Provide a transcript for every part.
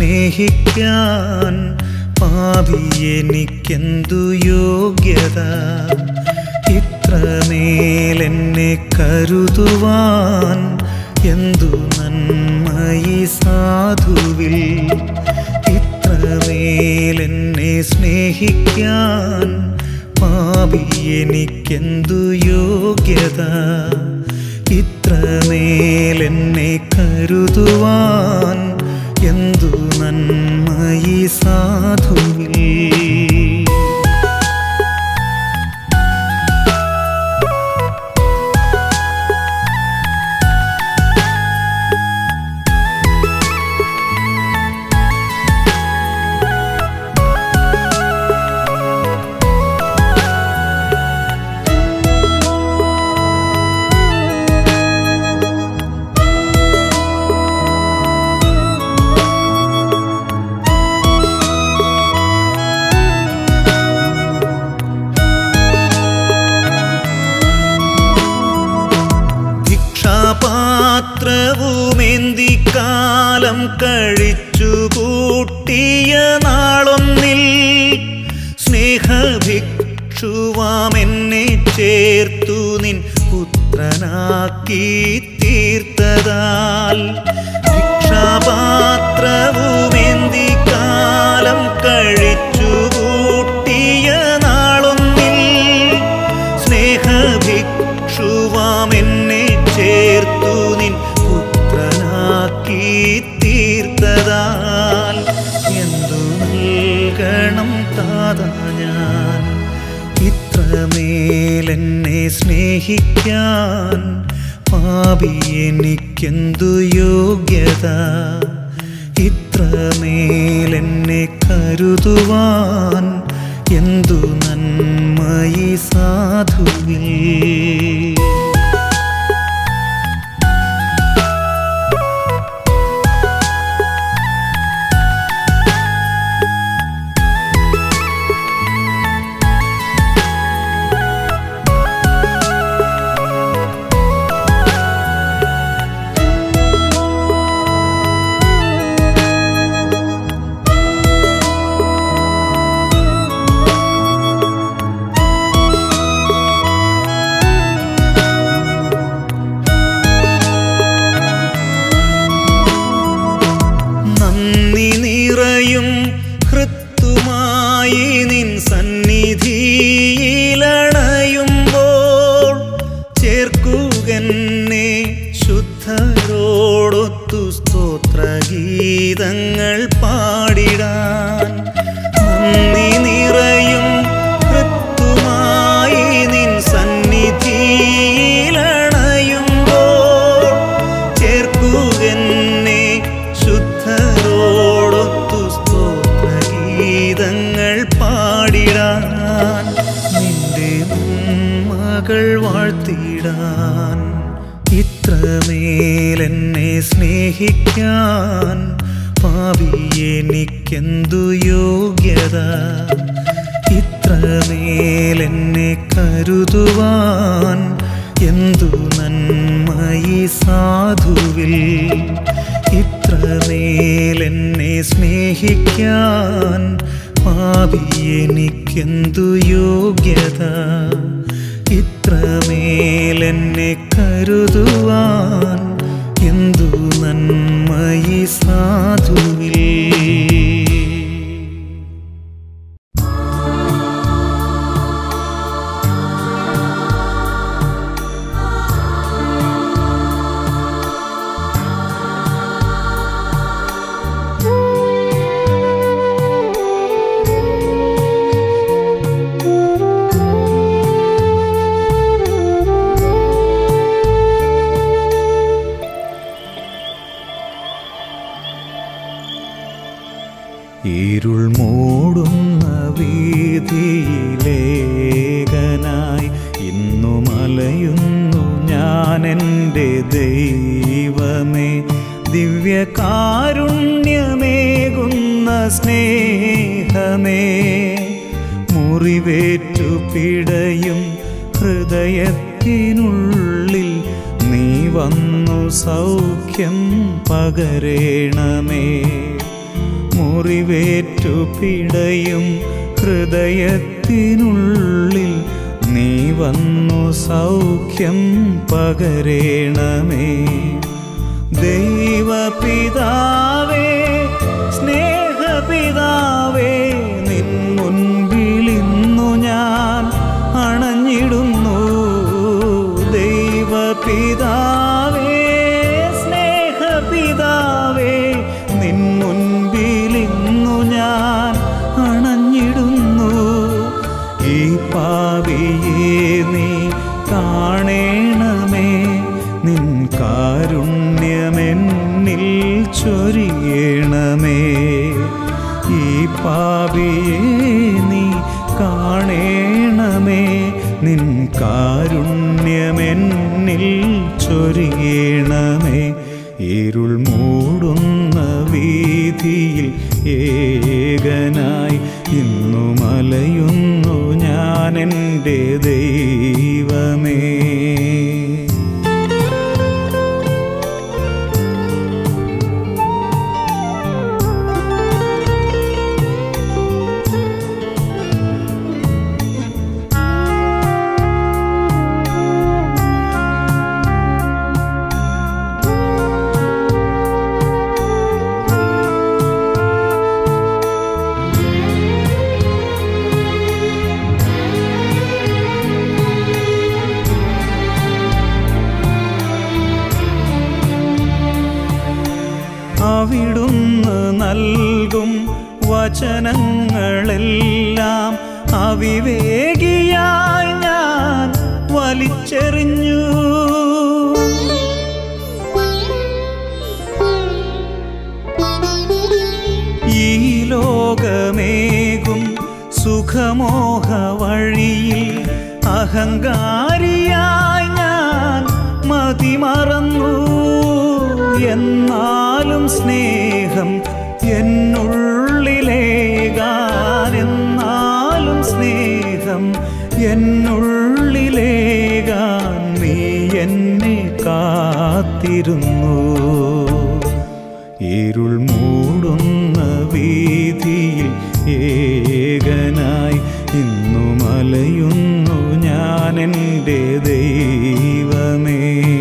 സ്നേഹിക്കാൻ പാപി എനിക്കെന്തു യോഗ്യത ഇത്രമേൽ എന്നെ കരുതുവാൻ എന്തു നന്മയി സാധുവിൽ ഇത്രമേൽ എന്നെ സ്നേഹിക്കാൻ പാപി എനിക്കെന്തു യോഗ്യത ഇത്രമേൽ എന്നെ കരുതുവാൻ എന്തു നന്മയി സാധുവിൽ ഭിക്ഷാപാത്രവുമേന്തി കാലം കഴിച്ചു കൂട്ടിയ നാളൊന്നിൽ സ്നേഹഭിക്ഷുവാം എന്നെ ചേർത്തു നിൻ പുത്രനാക്കി തീർത്തതാൽ ഭിക്ഷാപാത്രവുമേന്തി കാലം കഴിച്ചു കൂട്ടിയ നാളൊന്നിൽ സ്നേഹഭിക്ഷുവാം എന്നെ ചേർത്തു നിൻ പുത്രനാക്കി തീർത്തതാൽ എന്തു നൽകണം താതാ ഞാൻ ഇത്രമേൽ എന്നെ സ്നേഹിക്കാൻ പാപി എനിക്കെന്തു യോഗ്യത ഇത്രമേൽ എന്നെ കരുതുവാൻ എന്തു നന്മയി സാധുവിൽ നന്ദി നിറയും ഹൃത്തുമായി നിൻ സന്നിധിയിലണയുമ്പോൾ ചേർക്കുകന്നെ ശുദ്ധരോടൊത്തു സ്തോത്രഗീതങ്ങൾ പാടിടാൻ നന്ദി നിറയും ഹൃത്തുമായി നിൻ സന്നിധിയിലണയുമ്പോൾ ചേർക്കുകന്നെ ശുദ്ധരോടൊത്തു സ്തോത്രഗീതങ്ങൾ പാടിടാൻ നിന്റെ മകൾ വാഴ്ത്തിടാൻ ഇത്രമേൽ എന്നെ സ്നേഹിക്കാൻ പാപി എനിക്കെന്തു യോഗ്യത ഇത്രമേൽ എന്നെ കരുതുവാൻ എന്തു നന്മയി സാധുവിൽ ഇത്രമേൽ എന്നെ സ്നേഹിക്കാൻ പാപി എനിക്കെന്തു യോഗ്യത ഇത്രമേൽ എന്നെ കരുതുവാൻ എന്തു നന്മയി സാധുവിൽ ഇരുൾ മൂടുന്ന വീതിയിലേകനായി ഇന്നു മലയുന്നു ഞാൻ എൻ്റെ ദൈവമേ ദിവ്യകാരുണ്യമേകുന്ന സ്നേഹമേ മുറിവേറ്റു പിടയും ഹൃദയത്തിനുള്ളിൽ നീ വന്നു സൗഖ്യം പകരേണമേ മുറിവേറ്റു പിടയും ഹൃദയത്തിനുള്ളിൽ നീ വന്നു സൗഖ്യം പകരേണമേ ദൈവപിതാവേ സ്നേഹപിതാവേ നിൻ മുൻപിലിന്നു ഞാൻ അണഞ്ഞിടുന്നു ദൈവപിതാവേ സ്നേഹപിതാവേ നിൻ മുൻപിലിന്നു ഞാൻ അണഞ്ഞിടുന്നു ഈ പാപിയെ നീ കാണേണമേ നിൻ കാരുണ്യമെന്നിൽ ചൊരിയണമേ ഈ പാപിയെ നീ കാണേണമേ നിൻ കാരുണ്യമെന്നിൽ ചൊരിയണമേ ഇരുൾ മൂടുന്ന വീതിയിൽ ഏകനായി ഇന്നു മലയുന്നു ഞാൻ എൻ്റെ ദൈവമേ അവിടുന്ന് നൽകും വചനങ്ങളെല്ലാം അവിവേകിയായി ഞാൻ വലിച്ചെറിഞ്ഞു ഈ ലോകമേകും സുഖമോഹ വഴിയിൽ അഹങ്കാരിയായി ഞാൻ മതിമറന്നു എന്നാലും സ്നേഹം എന്നുള്ളിലേകാൻ എന്നാലും സ്നേഹം എന്നുള്ളിലേകാൻ നീ എന്നെ കാത്തിരുന്നു ഇരുൾ മൂടുന്ന വീതിയിൽ ഏകനായി ഇന്നു മലയുന്നു ഞാൻ എൻ്റെ ദൈവമേ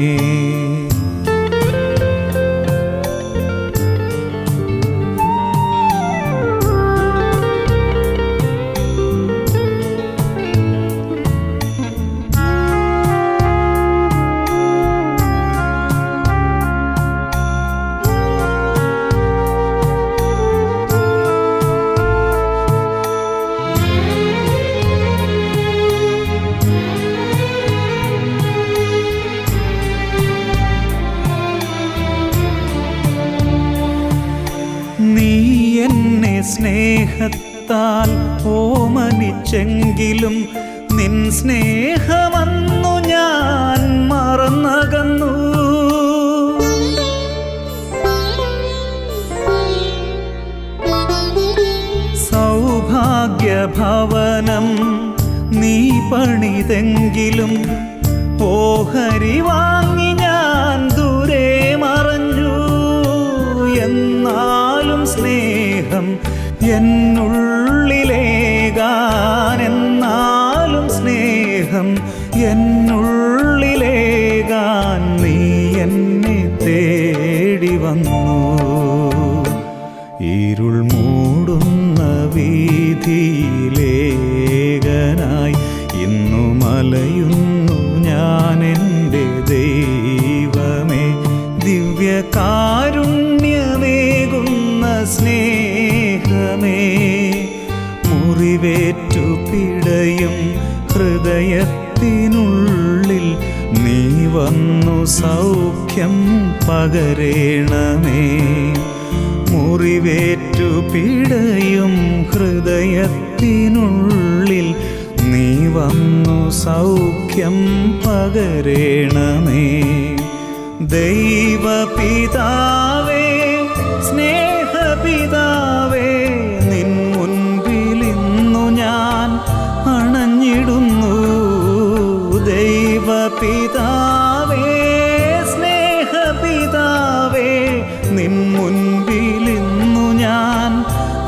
നീ എന്നെ സ്നേഹത്താൽ ഓമനിച്ചെങ്കിലും നിൻ സ്നേഹമന്നു ഞാൻ മറന്നകന്നു സൗഭാഗ്യഭവനം നീ പണിതെങ്കിലും ഓഹരി വാങ്ങി ഞാൻ ദൂരെ മറഞ്ഞു എന്നാലും സ്നേഹം എന്നുള്ളിലേകാൻ എന്നാലും സ്നേഹം എന്നുള്ളിലേകാൻ നീ എന്നെ തേടി വന്നു ഇരുൾ മൂടുന്ന വീതിയിലേകനായി ഇന്നു മലയുന്നു ഞാൻ എൻ്റെ ദൈവമേ ദിവ്യകാരുണ്യമേകുന്ന സ്നേഹമേ മുറിവേറ്റു പിടയും ഹൃദയത്തിനുള്ളിൽ നീ വന്നു സൗഖ്യം പകരേണമേ മുറിവേറ്റു പിടയും ഹൃദയത്തിനുള്ളിൽ നീ വന്നു സൗഖ്യം പകരേണമേ ദൈവപിതാവേ സ്നേഹപിതാവേ നിൻ മുൻപിലിന്നു ഞാൻ അണഞ്ഞിടുന്നു ദൈവപിതാവേ സ്നേഹപിതാവേ നിൻ മുൻപിലിന്നു ഞാൻ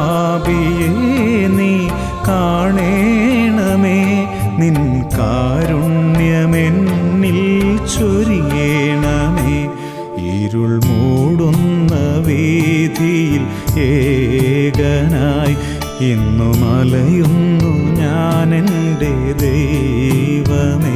പാപിയെ നീ കാണേണമേ നിൻ കാരുണ്യമെന്നിൽ ചൊരിയണമേ ഇരുൾ മൂടുന്ന വീതിയിൽ ഏകനായി ഇന്നു മലയുന്നു ഞാൻ എൻ്റെ ദൈവമേ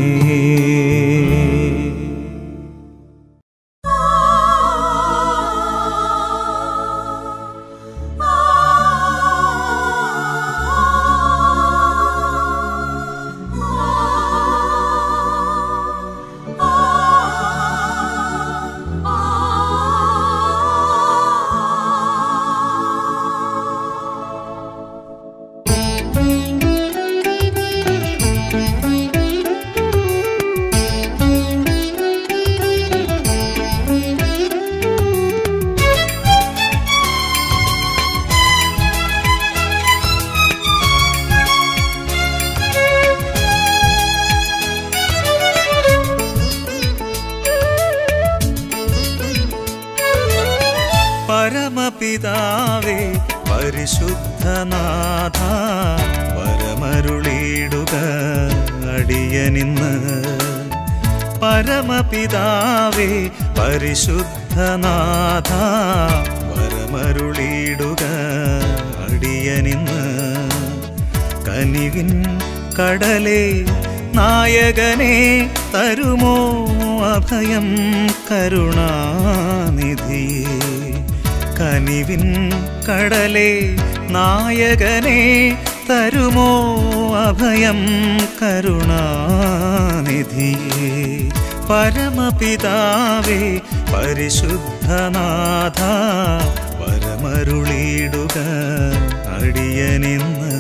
പരമപിതാവേ പരിശുദ്ധനാഥ പരമരുളിയിടുക അടിയനിന്ന് പരമപിതാവേ പരിശുദ്ധനാഥ പരമരുളിയിടുക അടിയനിന്ന് കനിവിൻ കടലേ നായകനെ തരുമോ അഭയം കരുണാനിധിയേ കനിവിൻ കടലേ നായകനെ തരുമോ അഭയം കരുണാനിധിയേ പരമപിതാവേ പരിശുദ്ധനാഥ പരമരുളിയിടുക അടിയനിന്ന്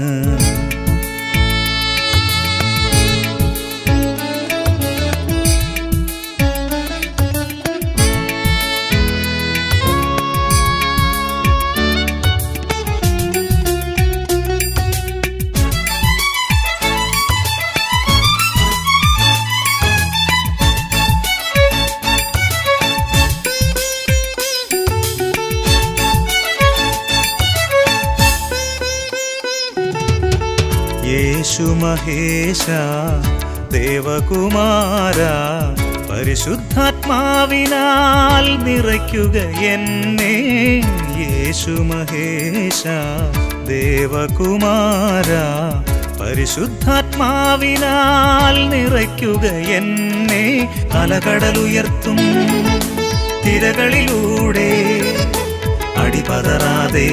യേശു മഹേശ ദേവകുമാര പരിശുദ്ധാത്മാവിനാൽ നിറയ്ക്കുക എന്നെ യേശു മഹേശ ദേവകുമാര പരിശുദ്ധാത്മാവിനാൽ നിറയ്ക്കുക എന്നെ അലകടലുയർത്തും തിരകളിലൂടെ അടിപതറാതെ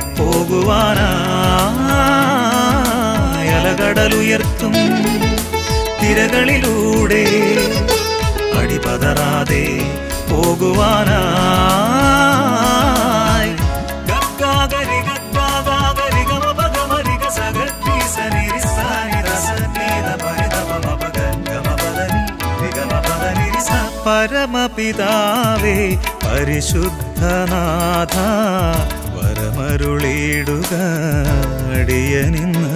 പോകുവാനായി അലകടലുയർത്തും തിരകളിലൂടെ അടിപതറാതെ പോകുവാനായി ഗഗ്ഗാഗരി ഗഗ്ഗാഗാഗരി ഗമപഗമരി ഗസഗത്തി സനിരി സാനി രസനീത പരിതമമപഗ ഗമപദനി നിഗമപദനി സ. പരമപിതാവേ പരിശുദ്ധനാഥ വരമരുളിയിടുക അടിയനിന്ന്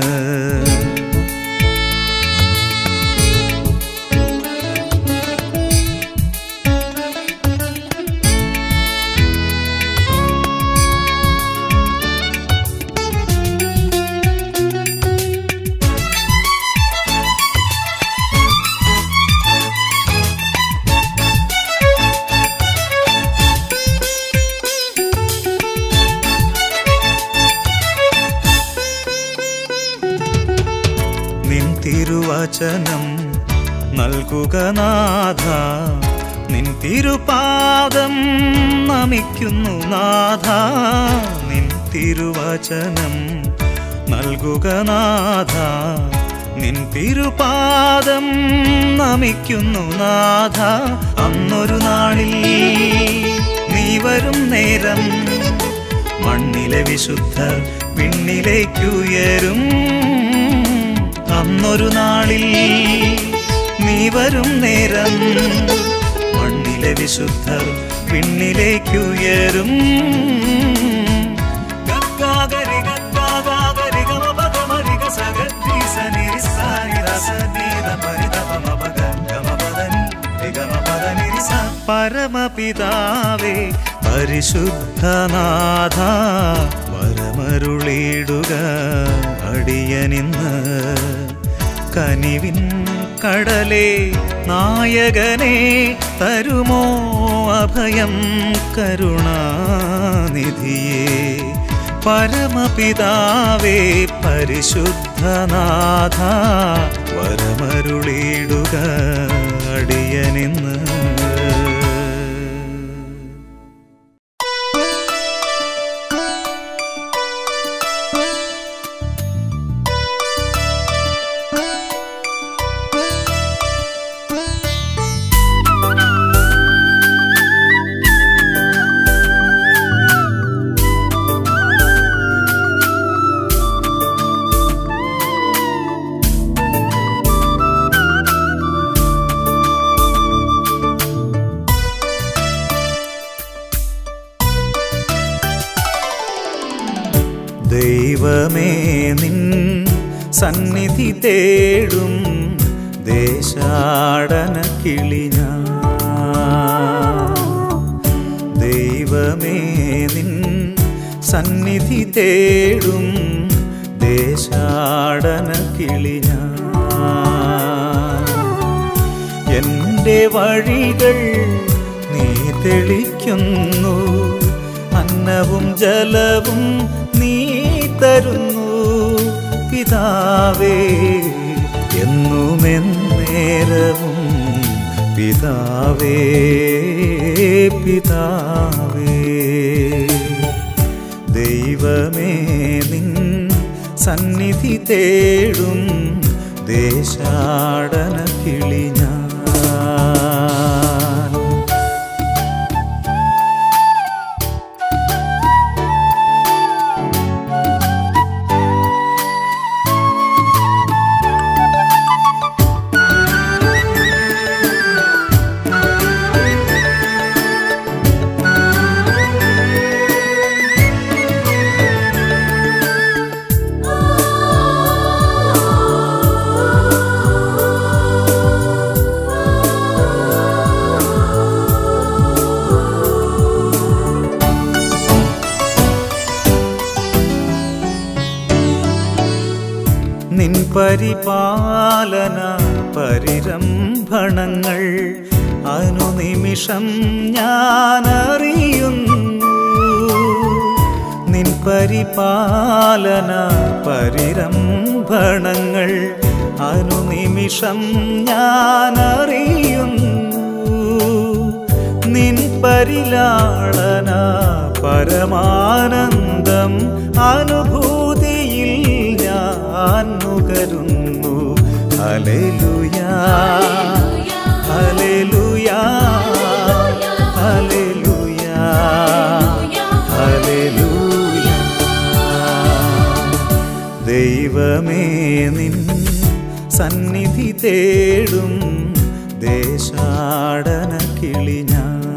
നിൻ തിരുവചനം നൽകുക നാഥ നിൻ തിരുപാദം നമിക്കുന്നു നാഥ നിൻ തിരുവചനം നൽകുക നാഥ നിൻ തിരുപാദം നമിക്കുന്നു നാഥ അന്നൊരു നാളിൽ നീ വരും നേരം മണ്ണിലെ വിശുദ്ധർ വിണ്ണിലേക്കുയരും അന്നൊരു നാളിൽ നീ വരും നേരം മണ്ണിലെ വിശുദ്ധർ വിണ്ണിലേക്കുയരും ഗഗ്ഗാഗരി ഗഗ്ഗാഗാഗരി ഗമപഗമരി ഗസഗത്തി സനിരി സാനി രസനീത പരിതപമപഗ ഗമപദനി നിഗമപദനി സ. പരമപിതാവേ പരിശുദ്ധനാഥ വര വരമരുളിടുക അടിയനിന്ന് കനിവിൻ കടലേ നായകനെ തരുമോ അഭയം കരുണാനിധിയേ പരമപിതാവേ പരിശുദ്ധനാഥ വരമരുളിടുക അടിയനിന്ന് ദൈവമേ നിൻ സന്നിധി തേടും ദേശാടന കിളിഞ്ഞ ദൈവമേ നിൻ സന്നിധി തേടും ദേശാടന കിളിഞ്ഞ എൻ്റെ വഴികൾ നീ തെളിക്കുന്നു അന്നവും ജലവും നീ തരുന്നു പിതാവേ എന്നുമെന്നേരവും പിതാവേ പിതാവേ ദൈവമേ നിൻ സന്നിധി തേടും ദേശാടന കിളിഞ്ഞ നിൻ പരിപാലന പരിരംഭണങ്ങൾ അനുനിമിഷം ഞാൻ അറിയുന്നു നിൻ പരിപാലന പരിരംഭണങ്ങൾ അനുനിമിഷം ഞാൻ അറിയുന്നു നിൻ പരിലാളന പരമാനന്ദം അനുഭൂതിയിൽ ഞാൻ നുകരുന്നു ഹല്ലേലൂയാ ഹല്ലേലൂയാ ഹല്ലേലൂയാ ഹല്ലേലൂയാ ദൈവമേ നിൻ സന്നിധി തേടും ദേശാടന കിളിഞ്ഞാൻ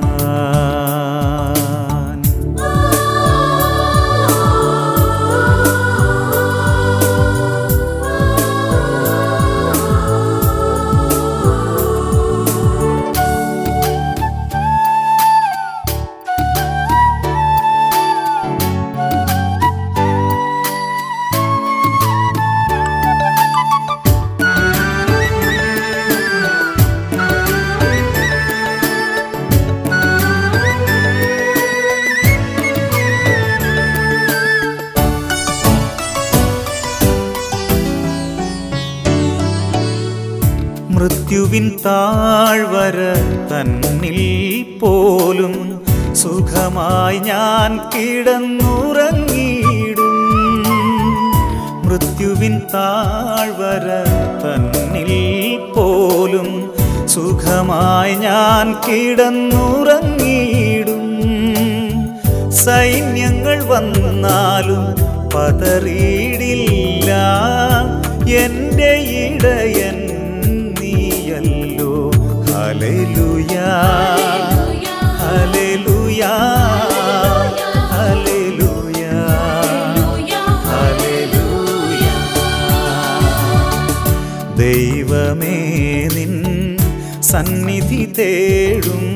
മൃത്യുവിൻ താഴ്വര തന്നിൽ പോലും സുഖമായി ഞാൻ കിടന്നുറങ്ങിയിടും മൃത്യുവിൻ താഴ്വര തന്നിൽ പോലും സുഖമായി ഞാൻ കിടന്നുറങ്ങിയിടും സൈന്യങ്ങൾ വന്നാലും പതറിയിടില്ല എൻ്റെ ഇടയൻ നീയല്ലോ ഹല്ലേലൂയാ ഹല്ലേലൂയാ ഹല്ലേലൂയാ ഹല്ലേലൂയാ ദൈവമേ നിൻ സന്നിധി തേടും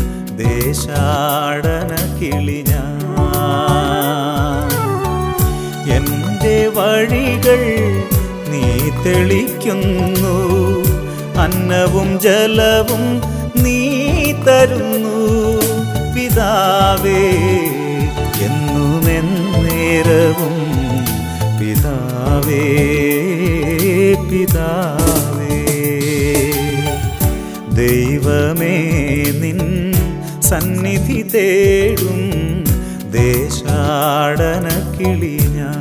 ദേശാടന കിളിഞ്ഞ എൻ്റെ വഴികൾ നീ തെളിക്കുന്നു അന്നവും ജലവും നീ തരുന്നു പിതാവേ എന്നുമെന്നേരവും പിതാവേ പിതാവേ ദൈവമേ നിൻ സന്നിധി തേടും ദേശാടന കിളി ഞാൻ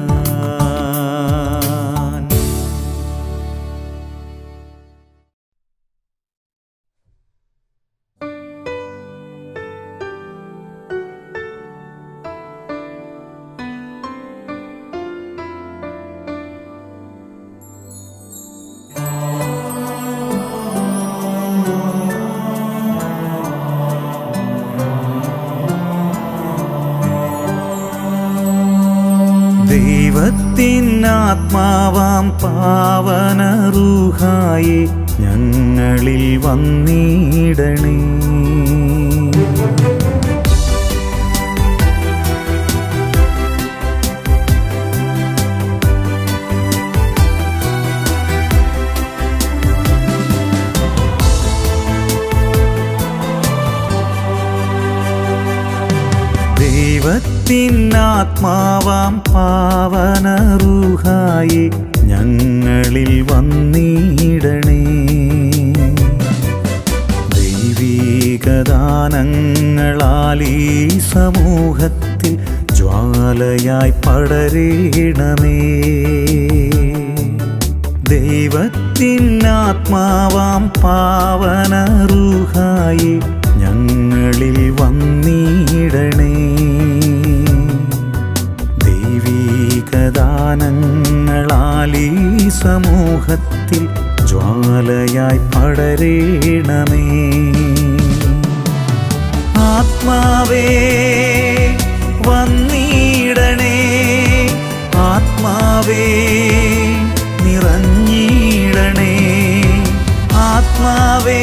ദൈവത്തിനാത്മാവാം പാവനറൂഹായി ഞങ്ങളിൽ വന്നിടണേ ദൈവത്തിനാത്മാവാം പാവനറൂഹായി ഞങ്ങളിൽ വന്നിടണേ ദൈവീകദാനങ്ങളാൽ ഈ സമൂഹത്തിൽ ജ്വാലയായി പടരേണമേ ദൈവത്തിനാത്മാവാം പാവനറൂഹായി ഞങ്ങളിൽ വന്നിടണേ ദൈവീകദാനങ്ങളാൽ ഈ സമൂഹത്തിൽ ജ്വാലയായി പടരേണമേ ആത്മാവേ വന്നിടണേ ആത്മാവേ നിറഞ്ഞിടണേ ആത്മാവേ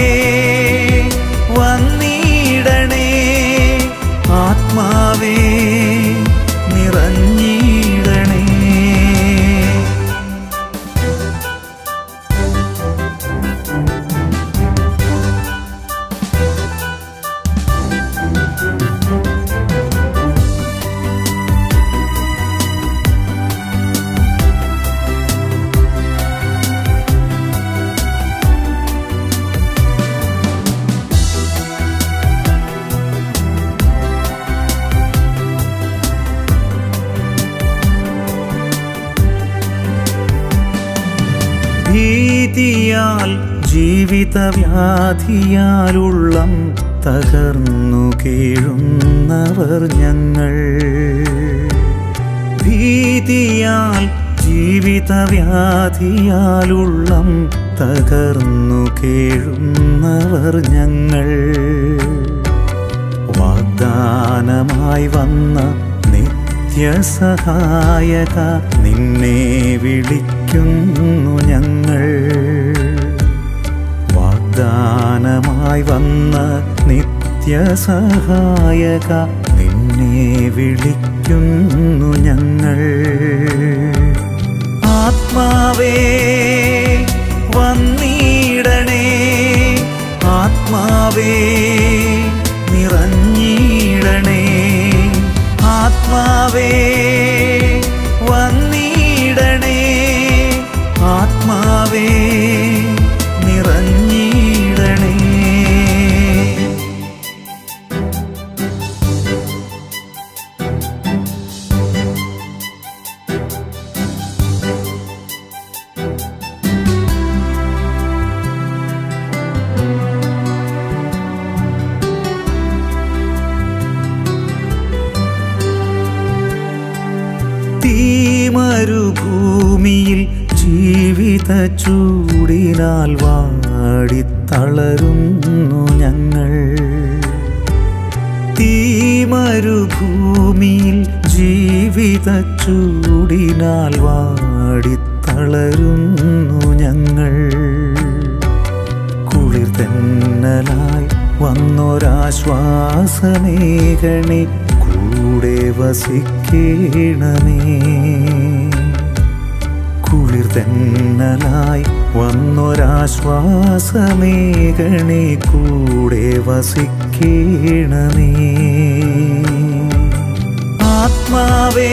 വന്നിടണേ ആത്മാവേ നിറഞ്ഞിടണേ ഭീതിയാൽ ജീവിതവ്യാധിയാലുള്ളം തകർന്നു കീഴുന്നവർ ഞങ്ങൾ ഭീതിയാൽ ജീവിതവ്യാധിയാലുള്ളം തകർന്നു കീഴുന്നവർ ഞങ്ങൾ വാഗ്ദാനമായി വന്ന നിത്യസഹായക നിന്നെ വിളിക്കുന്നു ഞങ്ങൾ വാഗ്ദാനമായി വന്ന നിത്യസഹായക നിന്നെ വിളിക്കുന്നു ഞങ്ങൾ ആത്മാവേ വന്നിടണേ ആത്മാവേ നിറഞ്ഞിടണേ ആത്മാവേ വന്നിടണേ ആത്മാവേ നിറഞ്ഞിടണേ തീമരുഭൂമിയിൽ ജീവിത ചൂടിനാൽ വാടിത്തളരുന്നു ഞങ്ങൾ തീമരുഭൂമിയിൽ ജീവിത ചൂടിനാൽ വാടിത്തളരുന്നു ഞങ്ങൾ കുളിർ തെന്നലായി വന്നൊരാശ്വാസമേകണി കൂടെ വസിക്കണമേ ആശ്വാസമേകണേ കൂടെ വസിക്കേണമേ ആത്മാവേ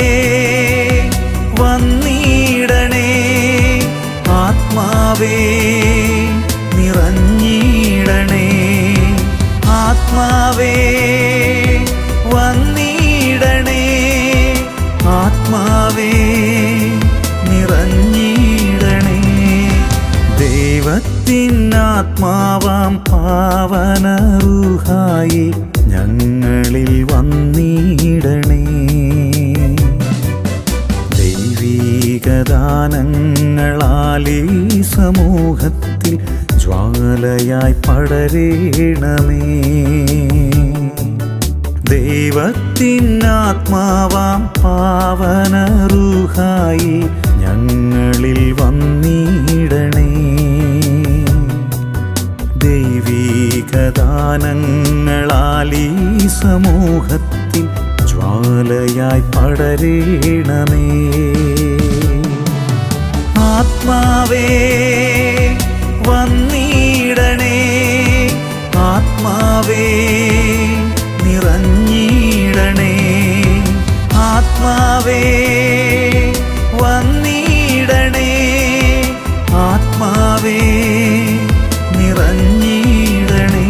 വന്നിടണേ ആത്മാവേ നിറഞ്ഞിടണേ ആത്മാവേ വന്നിടണേ ആത്മാവേ നിറഞ്ഞിടണേ ദൈവത്തിനാത്മാവാം പാവനറുഹായി ഞങ്ങളിൽ വന്നിടണേ ദൈവീകദാനങ്ങളാൽ ഈ സമൂഹത്തിൽ ജ്വാലയായി പടരേണമേ ദൈവത്തിനാത്മാവാം പാവനറുഹായി ഞങ്ങളിൽ വന്നിടണേ ദൈവീകദാനങ്ങളാൽ ഈ സമൂഹത്തിൽ ജ്വാലയായി പടരേണമേ ആത്മാവേ വന്നിടണേ ആത്മാവേ നിറഞ്ഞിടണേ ആത്മാവേ വന്നിടണേ ആത്മാവേ നിറഞ്ഞിടണേ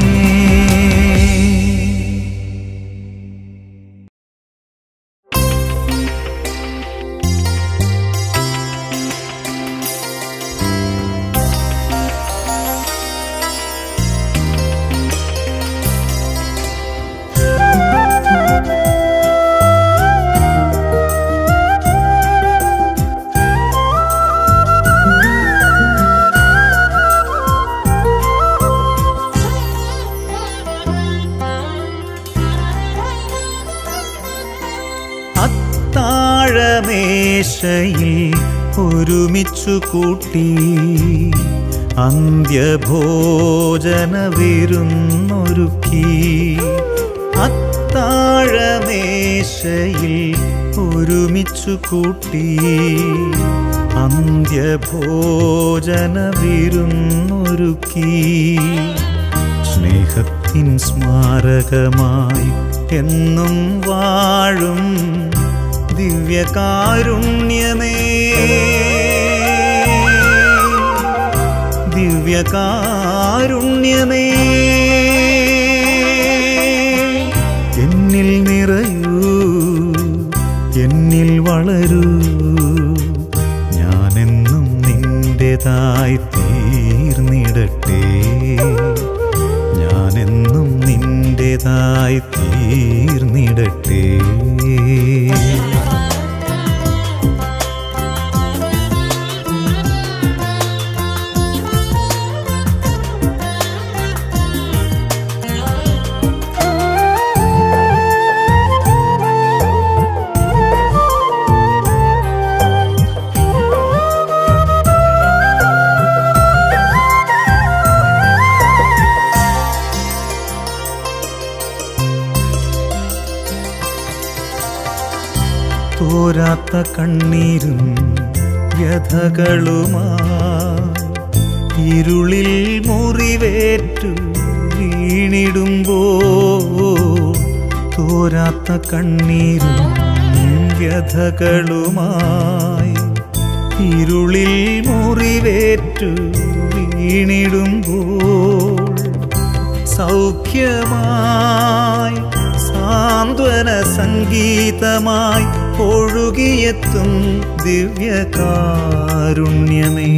അത്താഴമേശയിൽ ഒരുമിച്ചു കൂട്ടി അന്ത്യഭോജന വിരുന്നൊരുക്കി അത്താഴമേശയിൽ ഒരുമിച്ചു കൂട്ടി അന്ത്യഭോജന വിരുന്നൊരുക്കി സ്നേഹത്തിൻ സ്മാരകമായി എന്നും വാഴും ദിവ്യകാരുണ്യമേ ദിവ്യകാരുണ്യമേ എന്നിൽ നിറയൂ എന്നിൽ വളരൂ ഞാനെന്നും നിന്റേതായി തീർന്നിടട്ടെ ഞാനെന്നും നിന്റേതായി തീർന്നിടട്ടെ തോരാത്ത കണ്ണീരും വ്യഥകളുമാ ഇരുളിൽ മുറിവേറ്റു വീണിടുമ്പോ തോരാത്ത കണ്ണീരും വ്യഥകളുമായി ഇരുളിൽ മുറിവേറ്റു വീണിടുമ്പോൾ സൗഖ്യമായി സാന്ത്വന സംഗീതമായി ഒഴുകിയെത്തും ദിവ്യകാരുണ്യമേ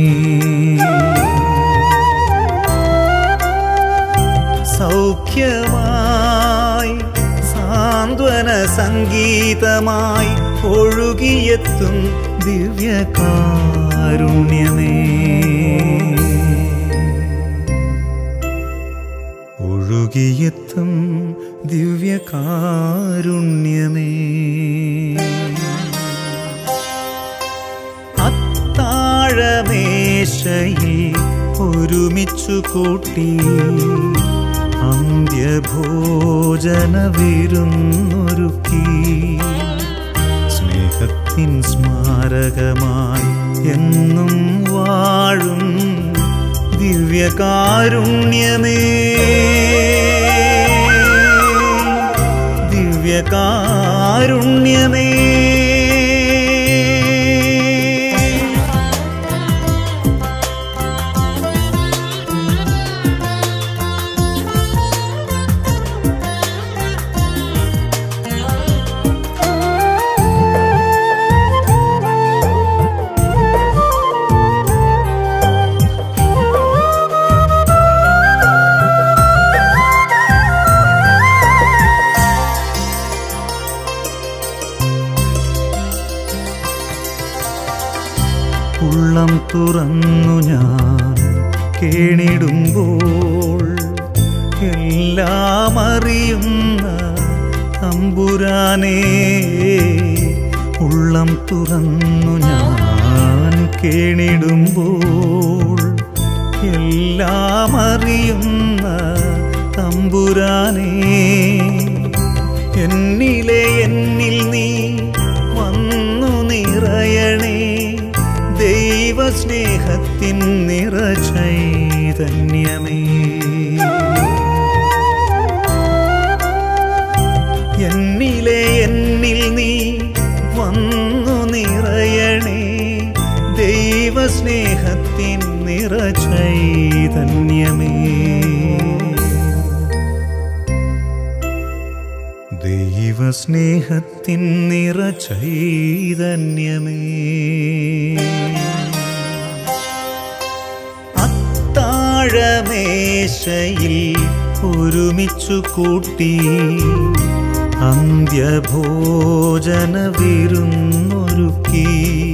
സൗഖ്യമായി സാന്ത്വന സംഗീതമായി ഒഴുകിയെത്തും ദിവ്യകാരുണ്യമേ ഒഴുകിയെത്തും ദിവ്യകാരുണ്യമേ അത്താഴമേശയിൽ ഒരുമിച്ചു കൂട്ടി അന്ത്യഭോജന വിരുന്നൊരുക്കി സ്നേഹത്തിൻ സ്മാരകമായി എന്നും വാഴും ദിവ്യകാരുണ്യമേ ദിവ്യകാരുണ്യമേ ദിവ്യകാരുണ്യമേ ഉള്ളം തുറന്നു ഞാൻ കേണിടുമ്പോൾ എല്ലാം അറിയുന്ന തമ്പുരാനേ ഉള്ളം തുറന്നു ഞാൻ കേണിടുമ്പോൾ എല്ലാം അറിയുന്ന തമ്പുരാനേ എന്നിലെ എന്നിൽ നീ വന്നു നിറയണേ ദൈവസ്നേഹത്തിൻ നിറചൈതന്യമേ എന്നിലെ എന്നിൽ നീ വന്നു നിറയണേ ദൈവസ്നേഹത്തിൻ നിറചൈതന്യമേ ദൈവസ്നേഹത്തിൻ നിറചൈതന്യമേ അത്താഴമേശയിൽ ഒരുമിച്ചു കൂട്ടി അന്ത്യഭോജന വിരുന്നൊരുക്കി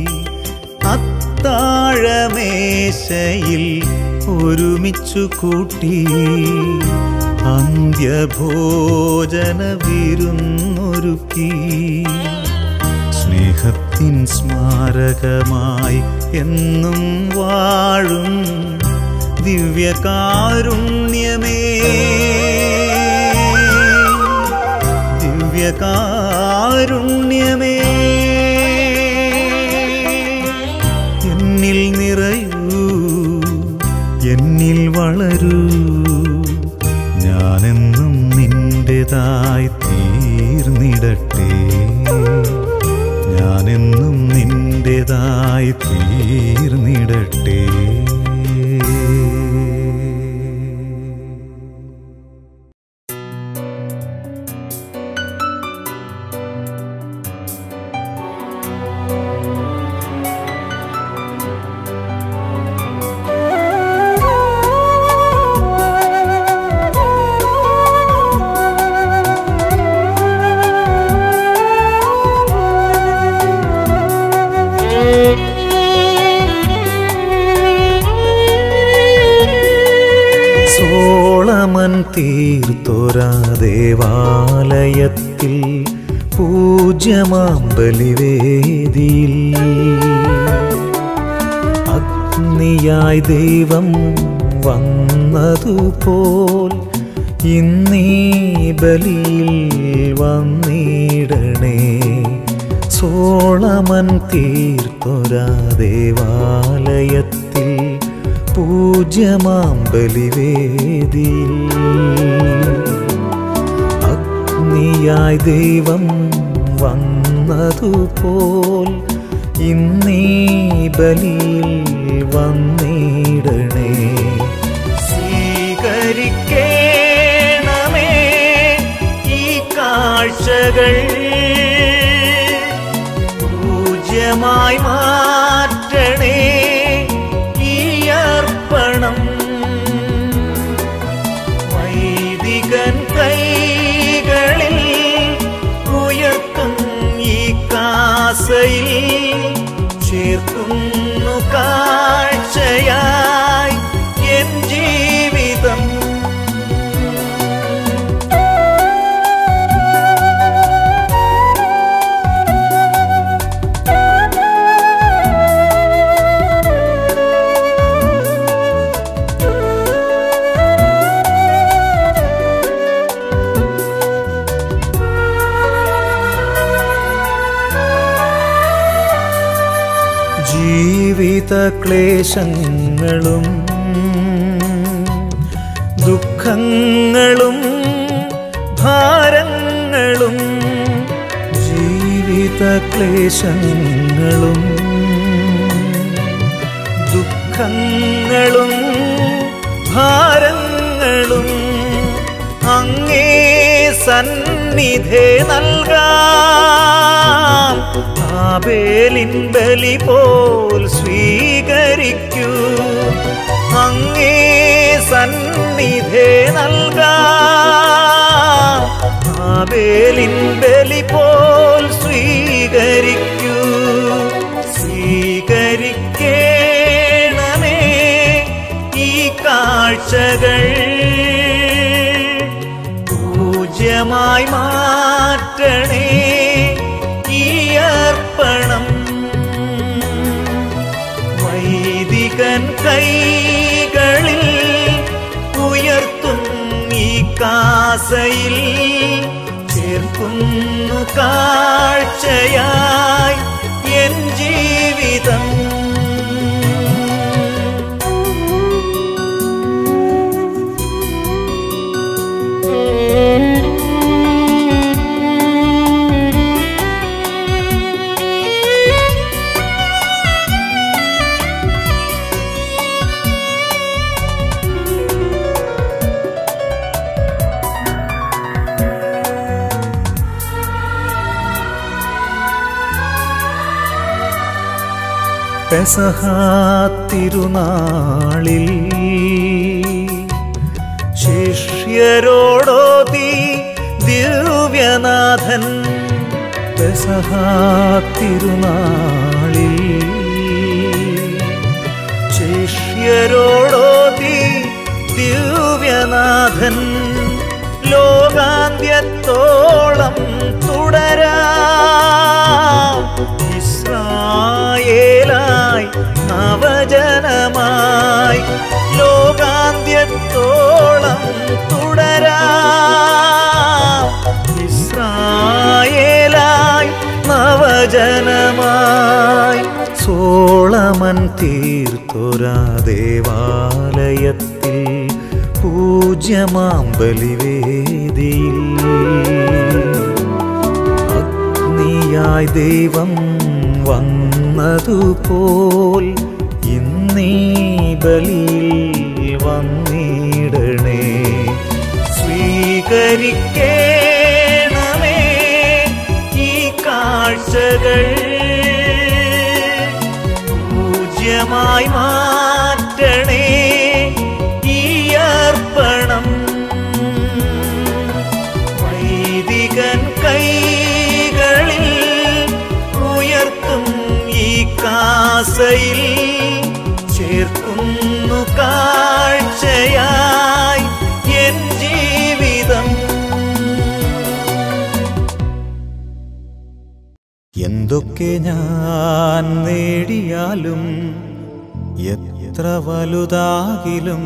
അത്താഴമേശയിൽ ഒരുമിച്ചു കൂട്ടി അന്ത്യഭോജന വിരുന്നൊരുക്കി സ്നേഹത്തിൻ സ്മാരകമായി എന്നും വാഴും ദിവ്യകാരുണ്യമേ ദിവ്യകാരുണ്യമേ എന്നിൽ നിറയൂ എന്നിൽ വളരൂ ഞാനെന്നും നിന്റേതായി തീർന്നിടട്ടെ ഞാനെന്നും നിന്റേതായി തീർന്നിടട്ടെ സോളമൻ തീർത്തൊരാ ദേവാലയത്തിൽ പൂജ്യമാം ബലിവേദിയിൽ അഗ്നിയായി ദൈവം വന്നതുപോൽ ഇന്നീ ബലിയിൽ വന്നിടണേ സോളമൻ തീർത്തൊരാ ദേവാലയത്തിൽ പൂജ്യമാം ബലിവേദിയിൽ അഗ്നിയായി ദൈവം വന്നതുപോൽ ഇന്നീ ബലിയിൽ വന്നിടണേ സ്വീകരിക്കേണമേ ഈ കാഴ്ചകൾ പൂജ്യമായി മാറ്റണേ ഈ അർപ്പണം വൈദികൻ കൈകളിൽ ഉയർത്തും ഈ കാസയിൽ ചേർക്കുന്നു കാഴ്ചയായി എൻ ജീവിതം ജീവിത ക്ലേശങ്ങളും ദുഃഖങ്ങളും ഭാരങ്ങളും ജീവിത ക്ലേശങ്ങളും ദുഃഖങ്ങളും ഭാരങ്ങളും അങ്ങേ സന്നിധേ നൽകാം ആബേലിൻ ബലി പോൽ സ്വീകരിക്കൂ അങ്ങേ സന്നിധേ നൽകാം ആബേലിൻ ബലി പോൽ സ്വീകരിക്കൂ സ്വീകരിക്കേണമേ ഈ കാഴ്ചകൾ പൂജ്യമായി മാറ്റണേ ഈ അർപ്പണം വൈദികൻ കൈകളിൽ ഉയർത്തും ഈ കാസയിൽ ചേർക്കുന്നു കാഴ്ചയായി എൻ ജീവിതം പെസഹാത്തിരുനാളിൽ ശിഷ്യരോടോതി ദിവ്യനാഥൻ പെസഹാത്തിരുനാളിൽ ശിഷ്യരോടോതി ദിവ്യനാഥൻ ലോകാന്ത്യത്തോളം തുടരാം ഇസ്രായേലായി നവജനമായി ലോകാന്ത്യത്തോളം തുടരാം ഇസ്രായേലായി നവജനമായി സോളമൻ തീർത്തൊരാ ദേവാലയത്തിൽ പൂജ്യമാം ബലിവേദിയിൽ അഗ്നിയായി ദൈവം വന്നതുപോൽ ഇന്നീ ബലിയിൽ വന്നിടണേ സ്വീകരിക്കേണമേ ഈ കാഴ്ചകൾ പൂജ്യമായി മാറ്റണേ ഈ അർപ്പണം വൈദികൻ കൈകളിൽ ഉയർത്തും ഈ കാസയിൽ ചേർക്കുന്നു കാഴ്ചയായി എൻ ജീവിതം എന്തൊക്കെ ഞാൻ നേടിയാലും എത്ര വലുതാകിലും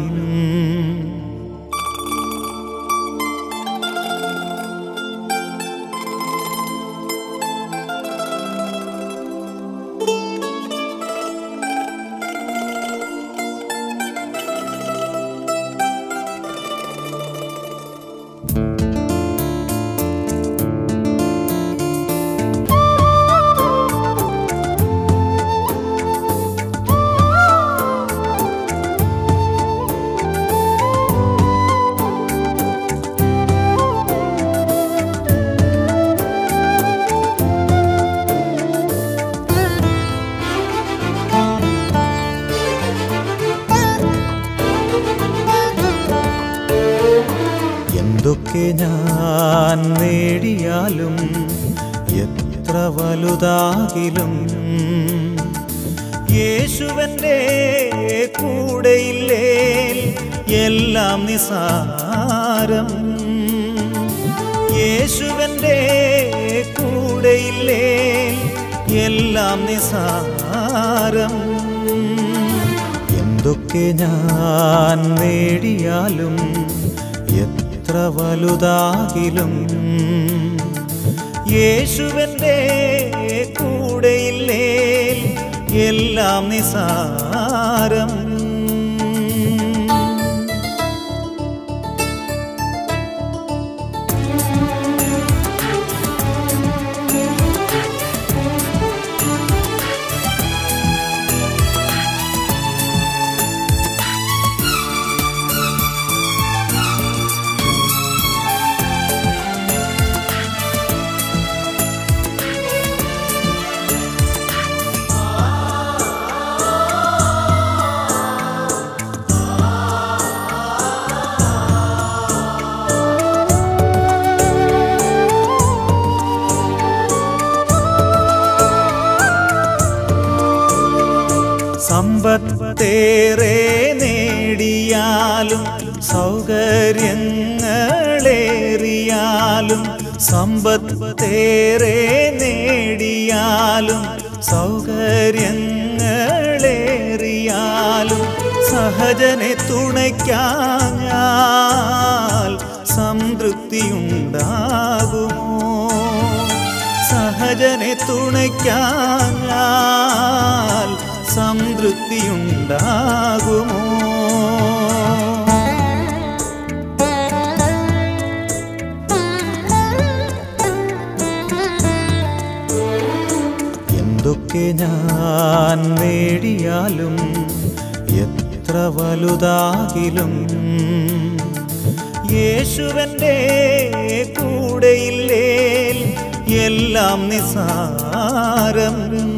എന്തൊക്കെ ഞാൻ നേടിയാലും എത്ര വലുതാകിലും യേശുവന്റെ കൂടെയില്ലേ എല്ലാം നിസാരം യേശുവന്റെ കൂടെയില്ലേ എല്ലാം നിസാരം എന്തൊക്കെ ഞാൻ നേടിയാലും എത്ര വലുതാകിലും യേശുവന്റെ കൂടെയില്ലേ എല്ലാം നിസാരം സമ്പത്തേറെ നേടിയാലും സൗകര്യങ്ങളേറിയാലും സമ്പത്തേറെ നേടിയാലും സൗകര്യങ്ങളേറിയാലും സഹജനെ തുണയ്ക്കാഞ്ഞാൽ സംതൃപ്തിയുണ്ടാകുമോ സഹജനെ തുണയ്ക്കാഞ്ഞാൽ സംതൃപ്തിയുണ്ടാകുമോ എന്തൊക്കെ ഞാൻ നേടിയാലും എത്ര വലുതാകിലും യേശുവൻ്റെ കൂടെയില്ലേ എല്ലാം നിസാരം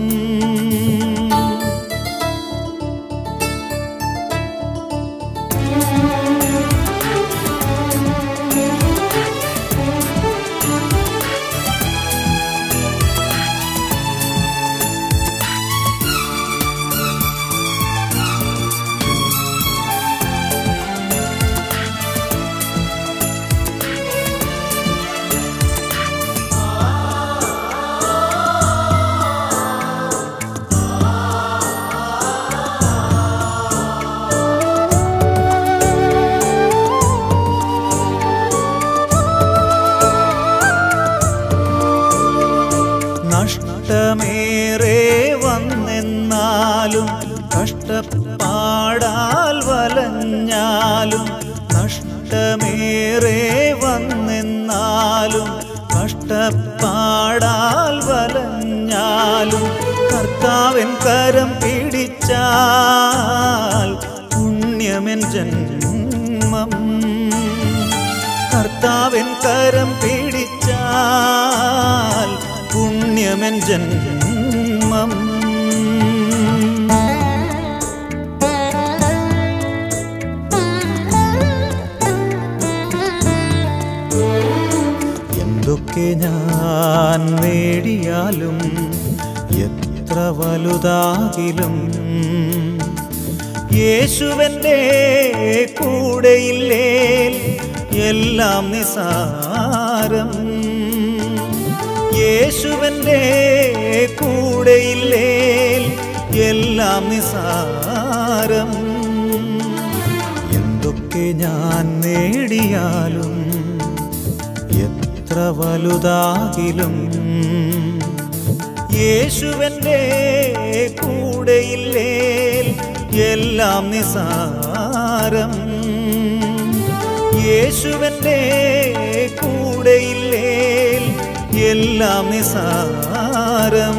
നഷ്ടമേറെ വന്നെന്നാലും കഷ്ടപ്പാടാൽ വലഞ്ഞാലും നഷ്ടമേറെ വന്നെന്നാലും കഷ്ടപ്പാടാൽ വലഞ്ഞാലും കർത്താവൻ കരം പിടിച്ചാൽ പുണ്യമെൻ ജന്മം കർത്താവൻ കരം പിടിച്ചാൽ പുണ്യമെൻ ജന്മം എന്തൊക്കെ ഞാൻ നേടിയാലും എത്ര വലുതാകിലും യേശുവൻ്റെ കൂടെയില്ലേ എല്ലാം നിസാരം യേശുവൻ്റെ കൂടെയില്ലേ എല്ലാം നിസാരം എന്തൊക്കെ ഞാൻ നേടിയാലും എത്ര വലുതാകിലും യേശുവൻ്റെ കൂടെയില്ലേ എല്ലാം നിസാരം യേശുവൻ്റെ കൂടെയില്ലേ എല്ലാം നിസാരം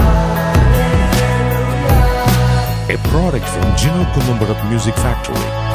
a product from Gino Columbarat Music Factory.